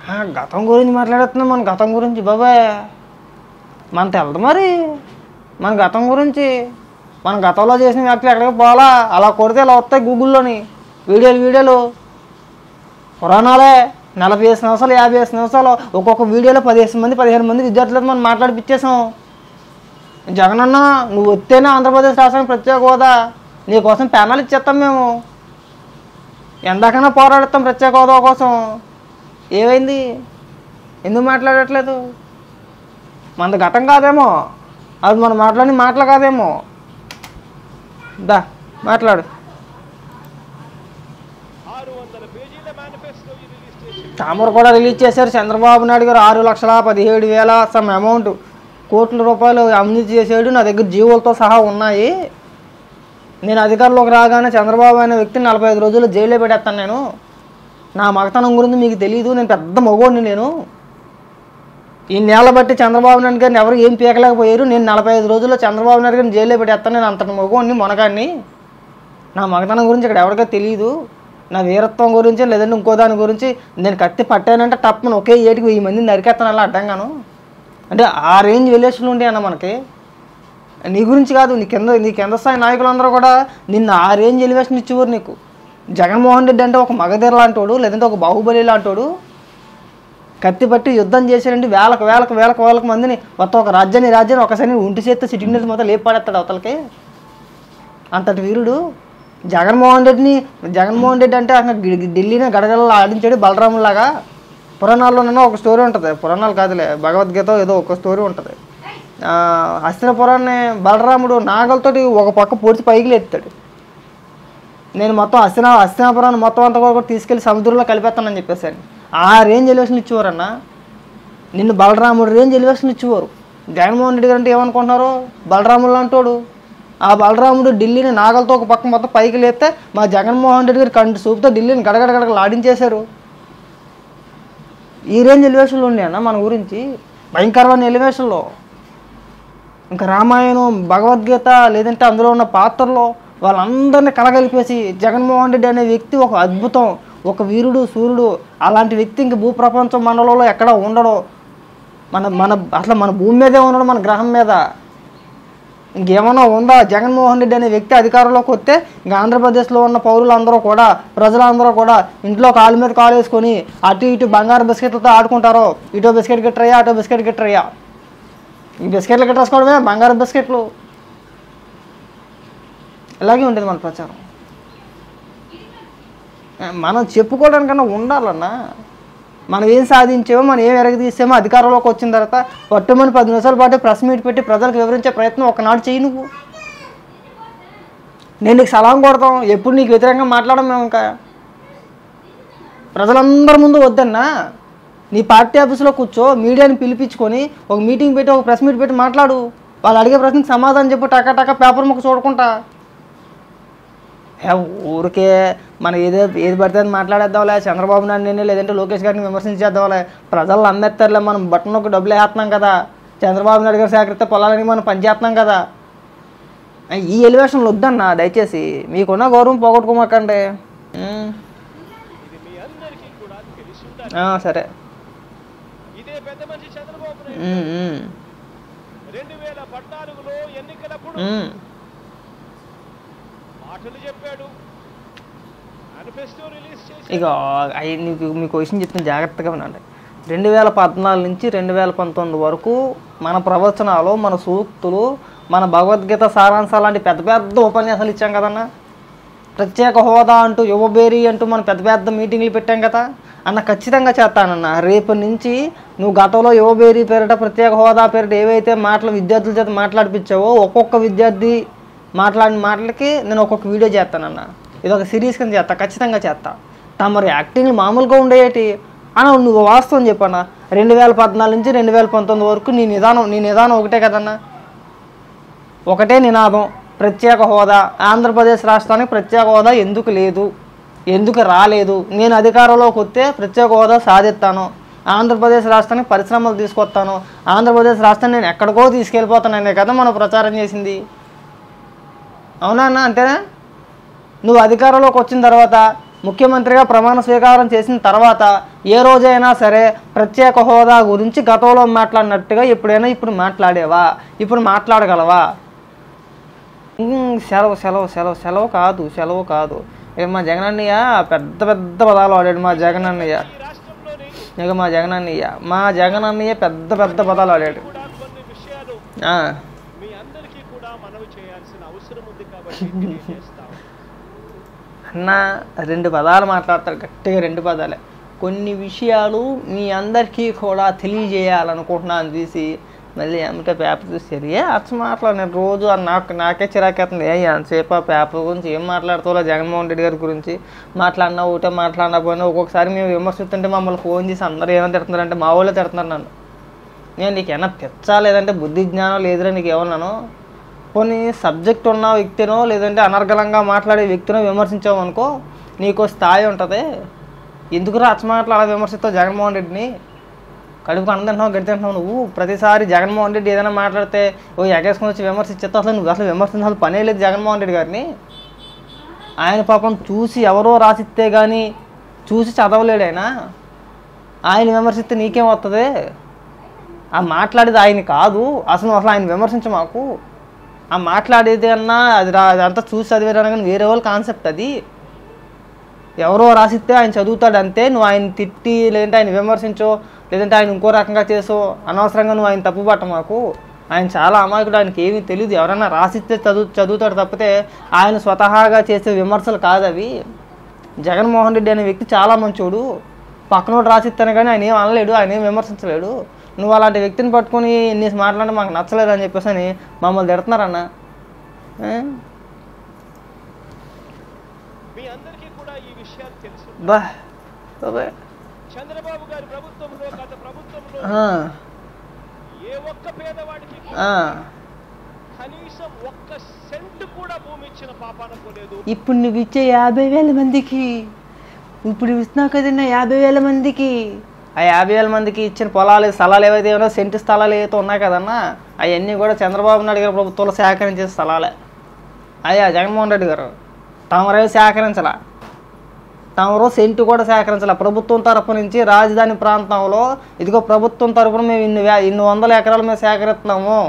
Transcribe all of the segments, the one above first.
ఆ, గతం గురించి మాట్లాడుతున్నాం మన గతం గురించి బాబాయ్ మన తెలదు మరి మన గతం గురించి మన గతంలో చేసిన వ్యాఖ్యలు ఎక్కడికి పోవాలా అలా కొడితే ఇలా వస్తాయి గూగుల్లోని వీడియోలు వీడియోలు పురాణాలే నలభై ఐదు సంవత్సరాలు యాభై ఐదు సంవత్సరాలు ఒక్కొక్క వీడియోలో పదిహేను మంది పదిహేను మంది విద్యార్థులతో మనం మాట్లాడిపించేసాం జగనన్న నువ్వు వస్తేనే ఆంధ్రప్రదేశ్ రాష్ట్రానికి ప్రత్యేక హోదా నీకోసం ప్యానల్ ఇచ్చేస్తాం మేము ఎందాకైనా పోరాడతాం ప్రత్యేక హోదా కోసం ఏమైంది ఎందుకు మాట్లాడట్లేదు మనది గతం కాదేమో అది మనం మాట్లాడిన మాటలు కాదేమో దా మాట్లాడు ఆరు వందల పేజీల మేనిఫెస్టో రిలీజ్ చేసి తామర కూడా రిలీజ్ చేశారు చంద్రబాబు నాయుడు గారు ఆరు లక్షల పదిహేడు వేల సమ్ అమౌంట్ కోట్ల రూపాయలు అవినీతి చేసాడు నా దగ్గర జీవోలతో సహా ఉన్నాయి నేను అధికారంలోకి రాగానే చంద్రబాబు అనే వ్యక్తిని నలభై ఐదు రోజులు జైల్లో పెట్టేస్తాను నేను నా మగతనం గురించి మీకు తెలియదు నేను పెద్ద మగోడిని నేను ఈ నేల బట్టి చంద్రబాబు నాయుడు గారిని ఎవరు ఏం పీకలేకపోయారు నేను నలభై ఐదు రోజుల్లో చంద్రబాబు నాయుడు గారిని జైల్లో పెట్టేస్తాను నేను అంతటి మగోడిని మొనగాడిని నా మగతనం గురించి ఇక్కడ ఎవరికీ తెలియదు నా వీరత్వం గురించి లేదంటే ఇంకో దాని గురించి నేను కత్తి పట్టానంటే తప్పని ఒకే ఏటికి వెయ్యి మందిని నరికేస్తాను అలా అడ్డంగాను అంటే ఆ రేంజ్ విలేషన్లు ఉండే అన్న మనకి నీ గురించి కాదు నీ కింద నీ కింద స్థాయి నాయకులందరూ కూడా నిన్న ఆ రేంజ్ ఎలివేషన్ ఇచ్చేవారు నీకు జగన్మోహన్ రెడ్డి అంటే ఒక మగధీర లాంటోడు లేదంటే ఒక బాహుబలి లాంటోడు కత్తి పట్టి యుద్ధం చేశాడంటే వేలకు వేలకు వేలకు వేలకు మందిని మొత్తం ఒక రాజ్యాన్ని రాజ్యాన్ని ఒకసారి ఉంటి చేస్తే సిట్టింగ్ మొత్తం లేపు పడేస్తాడు అవతలకి అంతటి వీరుడు జగన్మోహన్ రెడ్డిని జగన్మోహన్ రెడ్డి అంటే అసలు గి- ఢిల్లీని గడగడలు ఆడించాడు బలరాములాగా పురాణాల్లోనూ ఒక స్టోరీ ఉంటుంది పురాణాలు కాదులే భగవద్గీత ఏదో ఒక స్టోరీ ఉంటుంది ఆ, హస్తినపురాన్ని బలరాముడు నాగలతోటి ఒక పక్క పొడిచి పైకి లేపుతాడు నేను మొత్తం హస్తినా హస్తినాపురాన్ని మొత్తం అంతా కూడా తీసుకెళ్ళి సముద్రంలో కలిపేస్తానని చెప్పేసాను ఆ రేంజ్ ఎలివేషన్ ఇచ్చేవారన్న నిన్ను బలరాముడు రేంజ్ ఎలివేషన్ ఇచ్చేవారు జగన్మోహన్ రెడ్డి గారు అంటే ఏమనుకుంటున్నారు బలరాముడు అంటాడు ఆ బలరాముడు ఢిల్లీని నాగలతో ఒక పక్క మొత్తం పైకి లేపితే మా జగన్మోహన్ రెడ్డి గారు కంటి చూపుతో ఢిల్లీని గడగడ గడగడ ఆడించేశారు ఈ రేంజ్ ఎలివేషన్లు ఉన్నాయన్న మన గురించి భయంకరమైన ఎలివేషన్లో ఇంకా రామాయణం భగవద్గీత లేదంటే అందులో ఉన్న పాత్రలో వాళ్ళందరినీ కలగలిపేసి జగన్మోహన్ రెడ్డి అనే వ్యక్తి ఒక అద్భుతం ఒక వీరుడు సూర్యుడు అలాంటి వ్యక్తి ఇంక భూప్రపంచం మనలో ఎక్కడ ఉండడు మన మన అసలు మన భూమి మీదే ఉండడు మన గ్రహం మీద ఇంకేమన్నా ఉందా జగన్మోహన్ రెడ్డి అనే వ్యక్తి అధికారంలోకి వస్తే ఇంకా ఆంధ్రప్రదేశ్లో ఉన్న పౌరులందరూ కూడా ప్రజలందరూ కూడా ఇంట్లో కాలు మీద కాలు వేసుకొని అటు ఇటు బంగారు బిస్కెట్లతో ఆడుకుంటారు ఇటో బిస్కెట్ గిట్రయ్యా అటో బిస్కెట్ గిట్రయ్యా ఈ బిస్కెట్లు గిట్రేసుకోవడమే బంగారు బిస్కెట్లు ఇలాగే ఉండేది మన ప్రచారం ఆ, మనం చెప్పుకోవడానికన్నా ఉండాలన్నా మనం ఏం సాధించామో మనం ఏం ఎరగదీసామో అధికారంలోకి వచ్చిన తర్వాత పట్టుమని పది నిమిషాల పాటు ప్రెస్ మీట్ పెట్టి ప్రజలకు వివరించే ప్రయత్నం ఒకనాడు చేయి నువ్వు నేను నీకు సలాం కొడతాం ఎప్పుడు నీకు వ్యతిరేకంగా మాట్లాడడం మేము ఇంకా ప్రజలందరి ముందు వద్దన్నా నీ పార్టీ ఆఫీసులో కూర్చో మీడియాని పిలిపించుకొని ఒక మీటింగ్ పెట్టి ఒక ప్రెస్ మీట్ పెట్టి మాట్లాడు వాళ్ళు అడిగే ప్రశ్నకి సమాధానం చెప్పు టకా టకా పేపర్ ముక్క చూడకుండా ఏ ఊరికే మనం ఏదో ఏది పడితే అది మాట్లాడేద్దాంలే చంద్రబాబు నాయుడు లేదంటే లోకేష్ గారిని విమర్శించేద్దాంలే ప్రజలు అమ్మేస్తారులే మనం బట్టన్ ఒక డబ్బులు వేస్తున్నాం కదా చంద్రబాబు నాయుడు గారు సేకరిస్తే పొలాలని మనం పనిచేస్తున్నాం కదా ఈ ఎలివేషన్లు వద్దన్న దయచేసి మీకున్న గౌరవం పోగొట్టుకోమాకండి ఉమ్. ఇది మీ అందరికీ కూడా తెలిసి ఉండాలి ఆ, సరే ఇదే పెద్ద మనిషి చంద్రబాబు నాయుడు ఉమ్, ఉమ్, రెండు వేల పద్నాలుగులో ఎన్నికలప్పుడు ఉమ్. మాటలు చెప్పాడు మేనిఫెస్టో రిలీజ్ చేసి ఇక అవి నీకు మీకు విషయం చెప్తాను జాగ్రత్తగా వినండి రెండు వేల పద్నాలుగు నుంచి రెండు వేల పంతొమ్మిది వరకు మన ప్రవచనాలు మన సూక్తులు మన భగవద్గీత సారాంశాలు లాంటి పెద్ద పెద్ద ఉపన్యాసాలు ఇచ్చాం కదన్నా ప్రత్యేక హోదా అంటూ యువబేరి అంటూ మనం పెద్ద పెద్ద మీటింగ్లు పెట్టాం కదా అన్న ఖచ్చితంగా చేస్తానన్న రేపు నుంచి నువ్వు గతంలో యువబేరి పేరిట ప్రత్యేక హోదా పేరిట ఏవైతే మాటలు విద్యార్థుల చేత మాట్లాడిపించావో ఒక్కొక్క విద్యార్థి మాట్లాడిన మాటలకి నేను ఒక్కొక్క వీడియో చేస్తానన్న ఇది ఒక సిరీస్ కింద చేస్తా ఖచ్చితంగా చేస్తా తమరు యాక్టింగ్ మామూలుగా ఉండేటి అన్న నువ్వు వాస్తవం చెప్పన్నా రెండు వేల పద్నాలుగు నుంచి రెండు వేల పంతొమ్మిది వరకు నీ నిదానం నీ నిదానం ఒకటే కదన్నా ఒకటే నినాదం ప్రత్యేక హోదా ఆంధ్రప్రదేశ్ రాష్ట్రానికి ప్రత్యేక హోదా ఎందుకు లేదు ఎందుకు రాలేదు నేను అధికారంలోకి వస్తే ప్రత్యేక హోదా సాధిస్తాను ఆంధ్రప్రదేశ్ రాష్ట్రానికి పరిశ్రమలు తీసుకొస్తాను ఆంధ్రప్రదేశ్ రాష్ట్రాన్ని నేను ఎక్కడికో తీసుకెళ్ళిపోతాననే కదా మనం ప్రచారం చేసింది అవునా అన్న అంతేనా నువ్వు అధికారంలోకి వచ్చిన తర్వాత ముఖ్యమంత్రిగా ప్రమాణ స్వీకారం చేసిన తర్వాత ఏ రోజైనా సరే ప్రత్యేక హోదా గురించి గతంలో మాట్లాడినట్టుగా ఎప్పుడైనా ఇప్పుడు మాట్లాడేవా ఇప్పుడు మాట్లాడగలవా ఉమ్, సెలవు సెలవు సెలవు సెలవు కాదు సెలవు కాదు ఇక మా జగనన్నయ్య పెద్ద పెద్ద పదాలు వాడాడు మా జగనన్నయ్య ఈ రాష్ట్రంలోని ఇక మా జగనన్నయ్య మా జగనన్నయ్య పెద్ద పెద్ద పదాలు వాడాడు కూడా కొన్ని విషయాలు ఆ, మీ అందరికీ కూడా మనవి చేయాల్సిన అవసరం ఉంది కాబట్టి తెలియజేస్తాం అన్న రెండు పదాలు మాట్లాడతారు గట్టిగా రెండు పదాలే కొన్ని విషయాలు మీ అందరికీ కూడా తెలియజేయాలనుకుంటున్నాను చూసి మళ్ళీ అమ్మటే పేపర్ చూసారు ఏ అచ్చ మాట్లాడు నేను రోజు ఆ నాకు నాకే చిరాకేస్తుంది ఏ ఎంతసేపు ఆ పేపర్ గురించి ఏం మాట్లాడుతావులే జగన్మోహన్ రెడ్డి గారి గురించి మాట్లాడినా ఒకటే మాట్లాడినా పోయినా ఒక్కొక్కసారి మేము విమర్శిస్తుంటే మమ్మల్ని ఫోన్ చేసి అందరూ ఏమైనా తిడుతున్నారంటే మా వాళ్ళే తిడుతున్నారు నన్ను నేను నీకేమైనా పిచ్చా లేదంటే బుద్ధి జ్ఞానం లేదురా నీకు ఏమన్నాను కొన్ని సబ్జెక్ట్ ఉన్న వ్యక్తినో లేదంటే అనర్గళంగా మాట్లాడే వ్యక్తినో విమర్శించావు అనుకో నీకు స్థాయి ఉంటుంది ఎందుకు అచ్చ మాటలు అలా విమర్శిస్తావు జగన్మోహన్ రెడ్డిని కడుపు అందంటున్నావు గడి తింటున్నావు నువ్వు ప్రతిసారి జగన్మోహన్ రెడ్డి ఏదైనా మాట్లాడితే ఓ ఎగేసుకొని వచ్చి విమర్శించేస్తావు అసలు నువ్వు అసలు విమర్శించాల్సిన పనే లేదు జగన్మోహన్ రెడ్డి గారిని ఆయన పాపం చూసి ఎవరో రాసిస్తే కానీ చూసి చదవలేడు ఆయన ఆయన విమర్శిస్తే నీకేం వస్తుంది ఆ మాట్లాడేది ఆయన కాదు అసలు అసలు ఆయన విమర్శించ మాకు ఆ మాట్లాడేది అన్నా అది రా అదంతా చూసి చదివారన్నా కానీ వేరే వాళ్ళ కాన్సెప్ట్ అది ఎవరో రాసిస్తే ఆయన చదువుతాడు అంతే నువ్వు ఆయన తిట్టి లేదంటే ఆయన విమర్శించో లేదంటే ఆయన ఇంకో రకంగా చేసో అనవసరంగా నువ్వు ఆయన తప్పుపట్ట మాకు ఆయన చాలా అమాయకుడు ఆయనకి ఏమీ తెలియదు ఎవరైనా రాసిస్తే చదువు చదువుతాడు తప్పితే ఆయన స్వతహాగా చేసే విమర్శలు కాదు అవి జగన్మోహన్ రెడ్డి అనే వ్యక్తి చాలా మంచోడు పక్కనోడు రాసిస్తాను కానీ ఆయన ఏం అనలేడు ఆయన ఏం విమర్శించలేడు నువ్వు అలాంటి వ్యక్తిని పట్టుకొని ఇన్ని మాట్లాడి మాకు నచ్చలేదు అని చెప్పేసి అని మమ్మల్ని తిడుతున్నారన్న ఏ? మీ అందరికీ కూడా ఈ విషయాలు తెలుసు బా బాబాయ్. చంద్రబాబు గారి ప్రభుత్వంలో గత ప్రభుత్వంలో ఆ, ఏ ఒక్క పేదవాడికి ఆ. కనీసం ఒక్క సెంట్ కూడా భూమి ఇచ్చిన పాపాన పోలేదు ఇప్పుడు నువ్వు ఇచ్చే యాభై వేల మందికి ఇప్పుడు నువ్వు ఇస్తున్నావు కదన్నా యాభై వేల మందికి ఆ యాభై వేల మందికి ఇచ్చిన పొలాలు స్థలాలు ఏవైతే ఉన్నాయో సెంటు స్థలాలు ఏవైతే ఉన్నాయి కదన్నా అవన్నీ కూడా చంద్రబాబు నాయుడు గారి ప్రభుత్వంలో సేకరించే స్థలాలే అయ్యా జగన్మోహన్ రెడ్డి గారు తమరేవి సేకరించలా తమరు సెంటు కూడా సేకరించాల ప్రభుత్వం తరపు నుంచి రాజధాని ప్రాంతంలో ఇదిగో ప్రభుత్వం తరపున మేము ఇన్ని వే ఇన్ని వందల ఎకరాలు మేము సేకరిస్తున్నాము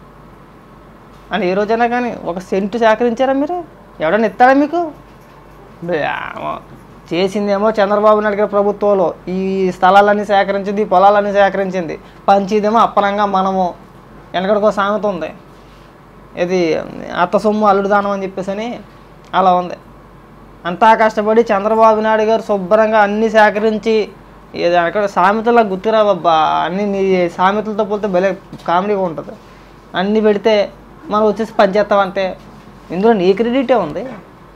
అని ఏ రోజైనా కానీ ఒక సెంటు సేకరించారా మీరు ఎవడన్నా ఇస్తారా మీకు బ్యామో. చేసిందేమో చంద్రబాబు నాయుడు గారి ప్రభుత్వంలో ఈ స్థలాలన్నీ సేకరించింది ఈ పొలాలన్నీ సేకరించింది పంచిదేమో అప్పనంగా మనము వెనకడికో సామెత ఉంది ఇది అత్త సొమ్ము అల్లుడు దానం అని చెప్పేసి అని అలా ఉంది అంతా కష్టపడి చంద్రబాబు నాయుడు గారు శుభ్రంగా అన్ని సేకరించి ఏదో అక్కడ సామెతలా గుర్తురావబ్బా అన్ని నీ సామెతలతో పోతే భలే కామెడీగా ఉంటుంది అన్ని పెడితే మనం వచ్చేసి పనిచేస్తామంటే ఇందులో నీ క్రెడిటే ఉంది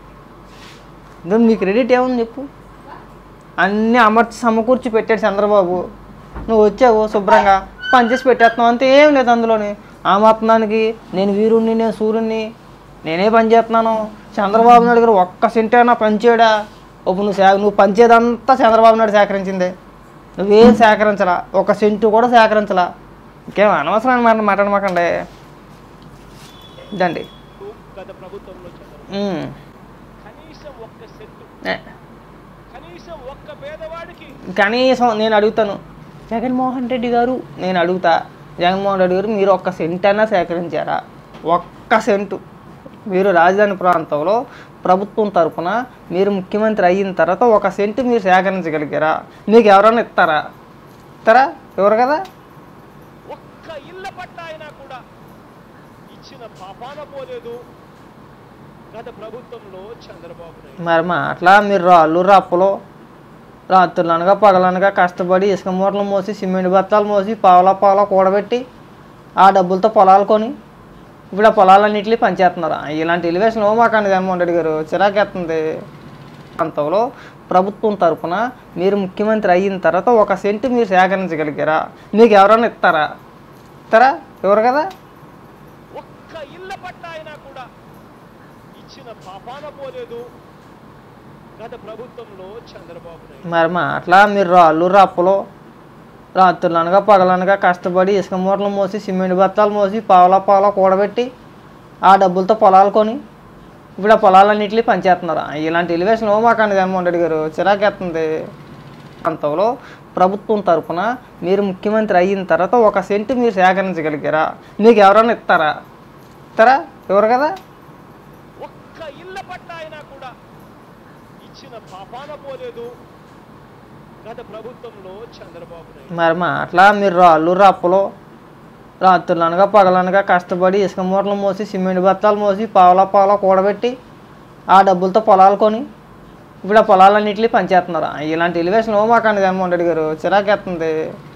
ఇందులో నీ క్రెడిట్ ఏముంది చెప్పు అన్నీ అమర్చి సమకూర్చి పెట్టాడు చంద్రబాబు నువ్వు వచ్చావు శుభ్రంగా పనిచేసి పెట్టేస్తున్నావు అంతే ఏం లేదు అందులోని ఆ మాత్రానికి నేను వీరుణ్ణి నేను సూర్యుడిని నేనే పని చేస్తున్నాను చంద్రబాబు నాయుడు గారు ఒక్క సెంటైనా పనిచేయడా ఇప్పుడు నువ్వు సే నువ్వు పంచేదంతా చంద్రబాబు నాయుడు సేకరించిందే నువ్వేం సేకరించలా ఒక సెంటు కూడా సేకరించలా ఇంకేం అనవసరం మాట మాట్లాడమాకండి ఇదండి గత ప్రభుత్వంలో చంద్రబాబు ఉమ్. కనీసం ఒక్క సెంటు ఏ. కనీసం ఒక్క పేదవాడికి కనీసం నేను అడుగుతాను జగన్మోహన్ రెడ్డి గారు నేను అడుగుతా జగన్మోహన్ రెడ్డి గారు మీరు ఒక్క సెంట్ అయినా సేకరించారా ఒక్క సెంటు మీరు రాజధాని ప్రాంతంలో ప్రభుత్వం తరపున మీరు ముఖ్యమంత్రి అయిన తర్వాత ఒక సెంటు మీరు సేకరించగలిగారా మీకు ఎవరైనా ఇస్తారా ఇస్తారా ఎవరు కదా ఒక్క ఇళ్ళ పట్ట అయినా కూడా ఇచ్చిన పాపాన పోలేదు గత ప్రభుత్వంలో చంద్రబాబు నాయుడు మరి మా అట్లా మీరు రాళ్ళు రప్పలు రాత్రులు అనగా పగలనగా కష్టపడి ఇసుక మూటలు మోసి సిమెంట్ బత్తాలు మోసి పావలా పావలా కూడబెట్టి ఆ డబ్బులతో పొలాలు కొని ఇప్పుడు ఆ పొలాలన్నింటినీ పనిచేస్తున్నారు ఇలాంటి ఎలివేషన్ ఓ మాకండి జగన్మోహన్ రెడ్డి గారు చిరాకేస్తుంది ప్రాంతంలో ప్రభుత్వం తరపున మీరు ముఖ్యమంత్రి అయిన తర్వాత ఒక సెంటు మీరు సేకరించగలిగారా మీకు ఎవరైనా ఇస్తారా ఇస్తారా ఎవరు కదా ఒక్క ఇళ్ళ పట్ట అయినా కూడా ఇచ్చిన పాపాన పోలేదు గత ప్రభుత్వంలో చంద్రబాబు నాయుడు మరి మా అట్లా మీరు రాళ్ళు రప్పలు రాత్రులు అనగా పగలనగా కష్టపడి ఇసుక మూటలు మోసి సిమెంట్ బత్తాలు మోసి పావలా పావలా కూడబెట్టి ఆ డబ్బులతో పొలాలు కొని ఇప్పుడు ఆ పొలాలన్నింటినీ పంచేస్తున్నారు ఆ, ఇలాంటి ఎలివేషన్ మాకండి జగన్మోహన్ రెడ్డి గారు చిరాకేస్తుంది ప్రాంతంలో ప్రభుత్వం తరపున మీరు ముఖ్యమంత్రి అయిన తర్వాత ఒక సెంటు మీరు సేకరించగలిగారా మీకు ఎవరైనా ఇస్తారా ఇస్తారా ఎవరు కదా ఒక్క ఇళ్ళ పట్ట అయినా కూడా ఇచ్చిన పాపాన పోలేదు గత ప్రభుత్వంలో చంద్రబాబు నాయుడు మరి మా అట్లా మీరు రాళ్ళు రప్పలు రాత్రులనగా పగలనగా కష్టపడి ఇసుక మూటలు మోసి సిమెంట్ బత్తాలు మోసి పావలా పావలా కూడబెట్టి ఆ డబ్బులతో పొలాలు కొని ఇప్పుడు ఆ పొలాలన్నింటినీ పంచేస్తున్నారు ఆ, ఇలాంటి ఎలివేషన్ మాకండి జగన్మోహన్ రెడ్డి గారు చిరాకేస్తుంది